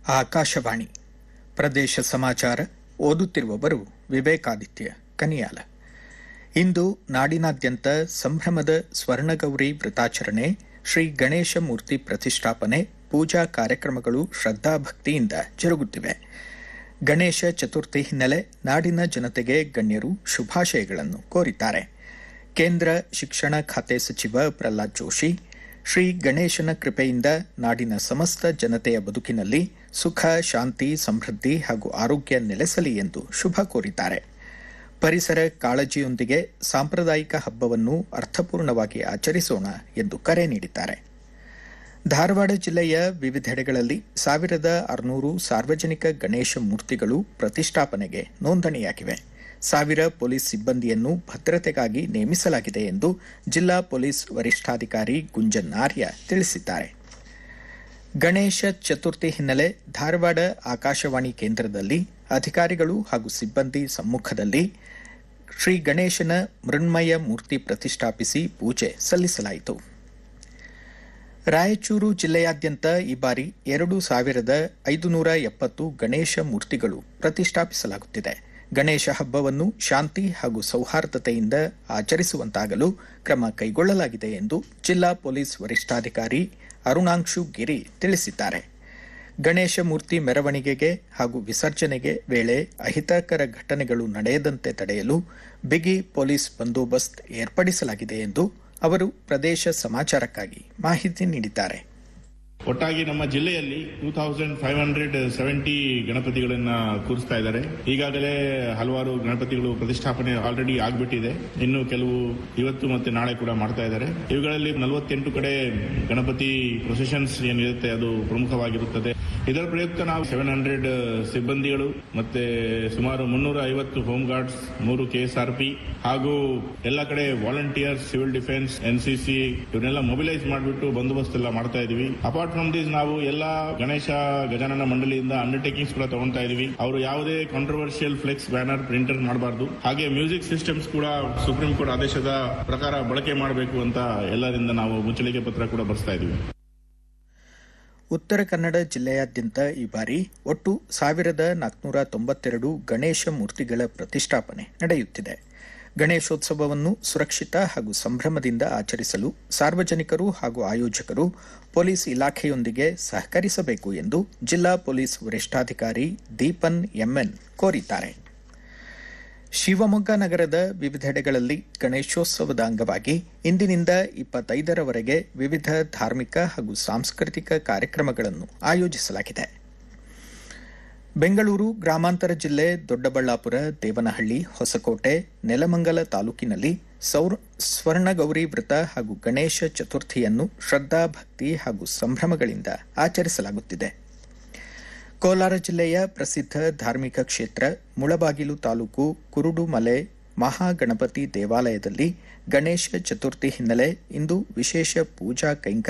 ಆಕಾಶವಾಣಿ ಪ್ರದೇಶ ಸಮಾಚಾರ ಓದುತ್ತಿರುವವರು ವಿವೇಕಾದಿತ್ಯ ಕನಿಯಾಲ ಇಂದು ನಾಡಿನಾದ್ಯಂತ ಸಂಭ್ರಮದ ಸ್ವರ್ಣಗೌರಿ ವ್ರತಾಚರಣೆ ಶ್ರೀ ಗಣೇಶ ಮೂರ್ತಿ ಪ್ರತಿಷ್ಠಾಪನೆ ಪೂಜಾ ಕಾರ್ಯಕ್ರಮಗಳು ಶ್ರದ್ಧಾಭಕ್ತಿಯಿಂದ ಜರುಗುತ್ತಿವೆ ಗಣೇಶ ಚತುರ್ಥಿ ಹಿನ್ನೆಲೆ ನಾಡಿನ ಜನತೆಗೆ ಗಣ್ಯರು ಶುಭಾಶಯಗಳನ್ನು ಕೋರಿದ್ದಾರೆ ಕೇಂದ್ರ ಶಿಕ್ಷಣ ಖಾತೆ ಸಚಿವ ಪ್ರಹ್ಲಾದ್ ಜೋಶಿ ಶ್ರೀ ಗಣೇಶನ ಕೃಪೆಯಿಂದ ನಾಡಿನ ಸಮಸ್ತ ಜನತೆಯ ಬದುಕಿನಲ್ಲಿ ಸುಖ ಶಾಂತಿ ಸಮೃದ್ಧಿ ಹಾಗೂ ಆರೋಗ್ಯ ನೆಲೆಸಲಿ ಎಂದು ಶುಭ ಕೋರಿದ್ದಾರೆ ಪರಿಸರ ಕಾಳಜಿಯೊಂದಿಗೆ ಸಾಂಪ್ರದಾಯಿಕ ಹಬ್ಬವನ್ನು ಅರ್ಥಪೂರ್ಣವಾಗಿ ಆಚರಿಸೋಣ ಎಂದು ಕರೆ ನೀಡಿದ್ದಾರೆ ಧಾರವಾಡ ಜಿಲ್ಲೆಯ ವಿವಿಧೆಡೆಗಳಲ್ಲಿ ಸಾವಿರದ ಆರುನೂರು ಸಾರ್ವಜನಿಕ ಗಣೇಶ ಮೂರ್ತಿಗಳು ಪ್ರತಿಷ್ಠಾಪನೆಗೆ ನೋಂದಣಿಯಾಗಿವೆ ಸಾವಿರ ಪೊಲೀಸ್ ಸಿಬ್ಬಂದಿಯನ್ನು ಭದ್ರತೆಗಾಗಿ ನೇಮಿಸಲಾಗಿದೆ ಎಂದು ಜಿಲ್ಲಾ ಪೊಲೀಸ್ ವರಿಷ್ಠಾಧಿಕಾರಿ ಗುಂಜನ್ ಆರ್ಯ ತಿಳಿಸಿದ್ದಾರೆ ಗಣೇಶ ಚತುರ್ಥಿ ಹಿನ್ನೆಲೆ ಧಾರವಾಡ ಆಕಾಶವಾಣಿ ಕೇಂದ್ರದಲ್ಲಿ ಅಧಿಕಾರಿಗಳು ಹಾಗೂ ಸಿಬ್ಬಂದಿ ಸಮ್ಮುಖದಲ್ಲಿ ಶ್ರೀ ಗಣೇಶನ ಮೃಣ್ಮಯ ಮೂರ್ತಿ ಪ್ರತಿಷ್ಠಾಪಿಸಿ ಪೂಜೆ ಸಲ್ಲಿಸಲಾಯಿತು ರಾಯಚೂರು ಜಿಲ್ಲೆಯಾದ್ಯಂತ ಈ ಬಾರಿ ಎರಡು ಸಾವಿರದ ಐದುನೂರ ಎಪ್ಪತ್ತು ಗಣೇಶ ಮೂರ್ತಿಗಳು ಪ್ರತಿಷ್ಠಾಪಿಸಲಾಗುತ್ತಿದೆ ಗಣೇಶ ಹಬ್ಬವನ್ನು ಶಾಂತಿ ಹಾಗೂ ಸೌಹಾರ್ದತೆಯಿಂದ ಆಚರಿಸುವಂತಾಗಲು ಕ್ರಮ ಕೈಗೊಳ್ಳಲಾಗಿದೆ ಎಂದು ಜಿಲ್ಲಾ ಪೊಲೀಸ್ ವರಿಷ್ಠಾಧಿಕಾರಿ ಅರುಣಾಂಶು ಗಿರಿ ತಿಳಿಸಿದ್ದಾರೆ ಗಣೇಶ ಮೂರ್ತಿ ಮೆರವಣಿಗೆಗೆ ಹಾಗೂ ವಿಸರ್ಜನೆಗೆ ವೇಳೆ ಅಹಿತಕರ ಘಟನೆಗಳು ನಡೆಯದಂತೆ ತಡೆಯಲು ಬಿಗಿ ಪೊಲೀಸ್ ಬಂದೋಬಸ್ತ್ ಏರ್ಪಡಿಸಲಾಗಿದೆ ಎಂದು ಅವರು ಪ್ರದೇಶ ಸಮಾಚಾರಕ್ಕಾಗಿ ಮಾಹಿತಿ ನೀಡಿದ್ದಾರೆ ಒಟ್ಟಾಗಿ ನಮ್ಮ ಜಿಲ್ಲೆಯಲ್ಲಿ two thousand five hundred seventy ಗಣಪತಿಗಳನ್ನ ಕೂರಿಸ್ತಾ ಇದ್ದಾರೆ ಈಗಾಗಲೇ ಹಲವಾರು ಗಣಪತಿಗಳು ಪ್ರತಿಷ್ಠಾಪನೆ ಆಲ್ರೆಡಿ ಆಗ್ಬಿಟ್ಟಿದೆ ಇನ್ನು ಕೆಲವು ಇವತ್ತು ಮತ್ತೆ ನಾಳೆ ಕೂಡ ಮಾಡ್ತಾ ಇದ್ದಾರೆ ಇವುಗಳಲ್ಲಿ ನಲವತ್ತೆಂಟು ಕಡೆ ಗಣಪತಿ ಪ್ರೊಸೆಷನ್ಸ್ ಏನಿರುತ್ತೆ ಅದು ಪ್ರಮುಖವಾಗಿರುತ್ತದೆ ಇದರ ಪ್ರಯುಕ್ತ ನಾವು ಸೆವೆನ್ ಹಂಡ್ರೆಡ್ ಸಿಬ್ಬಂದಿಗಳು ಮತ್ತೆ ಸುಮಾರು ಮುನ್ನೂರ ಐವತ್ತು ಹೋಮ್ ಗಾರ್ಡ್ಸ್ ಮೂರು ಕೆಎಸ್ಆರ್ಪಿ ಹಾಗೂ ಎಲ್ಲ ಕಡೆ ವಾಲಂಟಿಯರ್ಸ್ ಸಿವಿಲ್ ಡಿಫೆನ್ಸ್ ಎನ್ಸಿಸಿ ಇವನ್ನೆಲ್ಲ ಮೊಬಿಲೈಸ್ ಮಾಡಿಬಿಟ್ಟು ಬಂದೋಬಸ್ತ್ ಎಲ್ಲ ಮಾಡ್ತಾ ಇದೀವಿ ಅಪಾರ್ಟ್ ಫ್ರಮ್ ದಿಸ್ ನಾವು ಎಲ್ಲ ಗಣೇಶ ಗಜಾನನ ಮಂಡಳಿಯಿಂದ ಅಂಡರ್ಟೇಕಿಂಗ್ಸ್ ಕೂಡ ತಗೊಂತಾ ಇದೀವಿ ಅವರು ಯಾವುದೇ ಕಾಂಟ್ರವರ್ಷಿಯಲ್ ಫ್ಲೆಕ್ಸ್ ಬ್ಯಾನರ್ ಪ್ರಿಂಟರ್ ಮಾಡಬಾರ್ದು ಹಾಗೆ ಮ್ಯೂಸಿಕ್ ಸಿಸ್ಟಮ್ಸ್ ಕೂಡ ಸುಪ್ರೀಂ ಕೋರ್ಟ್ ಆದೇಶದ ಪ್ರಕಾರ ಬಳಕೆ ಮಾಡಬೇಕು ಅಂತ ಎಲ್ಲರಿಂದ ನಾವು ಮುಚ್ಚಳಿಕೆ ಪತ್ರ ಕೂಡ ಬರ್ಸ್ತಾ ಇದೀವಿ ಉತ್ತರ ಕನ್ನಡ ಜಿಲ್ಲೆಯಾದ್ಯಂತ ಈ ಬಾರಿ ಒಟ್ಟು ಸಾವಿರದ ನಾಲ್ಕುನೂರ ತೊಂಬತ್ತೆರಡು ಗಣೇಶ ಮೂರ್ತಿಗಳ ಪ್ರತಿಷ್ಠಾಪನೆ ನಡೆಯುತ್ತಿದೆ ಗಣೇಶೋತ್ಸವವನ್ನು ಸುರಕ್ಷಿತ ಹಾಗೂ ಸಂಭ್ರಮದಿಂದ ಆಚರಿಸಲು ಸಾರ್ವಜನಿಕರು ಹಾಗೂ ಆಯೋಜಕರು ಪೊಲೀಸ್ ಇಲಾಖೆಯೊಂದಿಗೆ ಸಹಕರಿಸಬೇಕು ಎಂದು ಜಿಲ್ಲಾ ಪೊಲೀಸ್ ವರಿಷ್ಠಾಧಿಕಾರಿ ದೀಪನ್ ಎಂಎನ್ ಕೋರಿದ್ದಾರೆ ಶಿವಮೊಗ್ಗ ನಗರದ ವಿವಿಧೆಡೆಗಳಲ್ಲಿ ಗಣೇಶೋತ್ಸವದ ಅಂಗವಾಗಿ ಇಂದಿನಿಂದ ಇಪ್ಪತ್ತೈದರವರೆಗೆ ವಿವಿಧ ಧಾರ್ಮಿಕ ಹಾಗೂ ಸಾಂಸ್ಕೃತಿಕ ಕಾರ್ಯಕ್ರಮಗಳನ್ನು ಆಯೋಜಿಸಲಾಗಿದೆ ಬೆಂಗಳೂರು ಗ್ರಾಮಾಂತರ ಜಿಲ್ಲೆ ದೊಡ್ಡಬಳ್ಳಾಪುರ ದೇವನಹಳ್ಳಿ ಹೊಸಕೋಟೆ ನೆಲಮಂಗಲ ತಾಲೂಕಿನಲ್ಲಿ ಸೌರ್ ಸ್ವರ್ಣಗೌರಿ ವ್ರತ ಹಾಗೂ ಗಣೇಶ ಚತುರ್ಥಿಯನ್ನು ಶ್ರದ್ಧಾ ಭಕ್ತಿ ಹಾಗೂ ಸಂಭ್ರಮಗಳಿಂದ ಆಚರಿಸಲಾಗುತ್ತಿದೆ ಕೋಲಾರ ಜಿಲ್ಲೆಯ ಪ್ರಸಿದ್ಧ ಧಾರ್ಮಿಕ ಕ್ಷೇತ್ರ ಮುಳಬಾಗಿಲು ತಾಲೂಕು ಕುರುಡುಮಲೆ ಮಹಾಗಣಪತಿ ದೇವಾಲಯದಲ್ಲಿ ಗಣೇಶ ಚತುರ್ಥಿ ಹಿನ್ನೆಲೆ ಇಂದು ವಿಶೇಷ ಪೂಜಾ ಕೈಂಕರ್ಯ